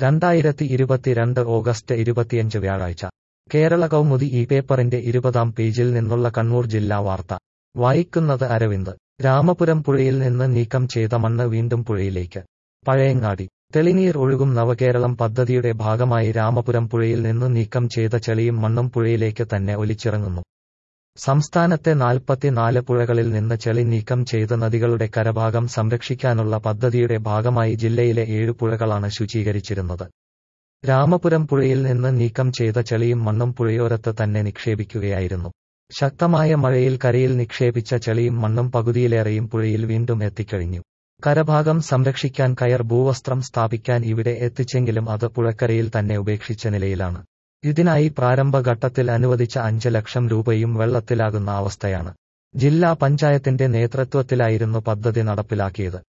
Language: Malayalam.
രണ്ടായിരത്തി ഇരുപത്തിരണ്ട് ഓഗസ്റ്റ് ഇരുപത്തിയഞ്ച് വ്യാഴാഴ്ച കേരള കൗമുദി ഈ പേപ്പറിന്റെ ഇരുപതാം പേജിൽ നിന്നുള്ള കണ്ണൂർ ജില്ലാ വാർത്ത വായിക്കുന്നത് അരവിന്ദ് രാമപുരം പുഴയിൽ നിന്ന് നീക്കം ചെയ്ത മണ്ണ് വീണ്ടും പുഴയിലേക്ക് പഴയങ്ങാടി തെളിനീർ ഒഴുകും നവകേരളം പദ്ധതിയുടെ ഭാഗമായി രാമപുരം പുഴയിൽ നിന്ന് നീക്കം ചെയ്ത ചെളിയും മണ്ണും പുഴയിലേക്ക് തന്നെ ഒലിച്ചിറങ്ങുന്നു സംസ്ഥാനത്തെ നാൽപ്പത്തിനാല് പുഴകളിൽ നിന്ന് ചെളി നീക്കം ചെയ്ത നദികളുടെ കരഭാഗം സംരക്ഷിക്കാനുള്ള പദ്ധതിയുടെ ഭാഗമായി ജില്ലയിലെ ഏഴു പുഴകളാണ് ശുചീകരിച്ചിരുന്നത് രാമപുരം പുഴയിൽ നിന്ന് നീക്കം ചെയ്ത ചെളിയും മണ്ണും പുഴയോരത്ത് തന്നെ നിക്ഷേപിക്കുകയായിരുന്നു ശക്തമായ മഴയിൽ കരയിൽ നിക്ഷേപിച്ച ചെളിയും മണ്ണും പകുതിയിലേറെയും പുഴയിൽ വീണ്ടും എത്തിക്കഴിഞ്ഞു കരഭാഗം സംരക്ഷിക്കാൻ കയർ ഭൂവസ്ത്രം സ്ഥാപിക്കാൻ ഇവിടെ എത്തിച്ചെങ്കിലും അത് പുഴക്കരയിൽ തന്നെ ഉപേക്ഷിച്ച നിലയിലാണ് ഇതിനായി പ്രാരംഭഘട്ടത്തിൽ അനുവദിച്ച അഞ്ച് ലക്ഷം രൂപയും വെള്ളത്തിലാകുന്ന അവസ്ഥയാണ് ജില്ലാ പഞ്ചായത്തിന്റെ നേതൃത്വത്തിലായിരുന്നു പദ്ധതി നടപ്പിലാക്കിയത്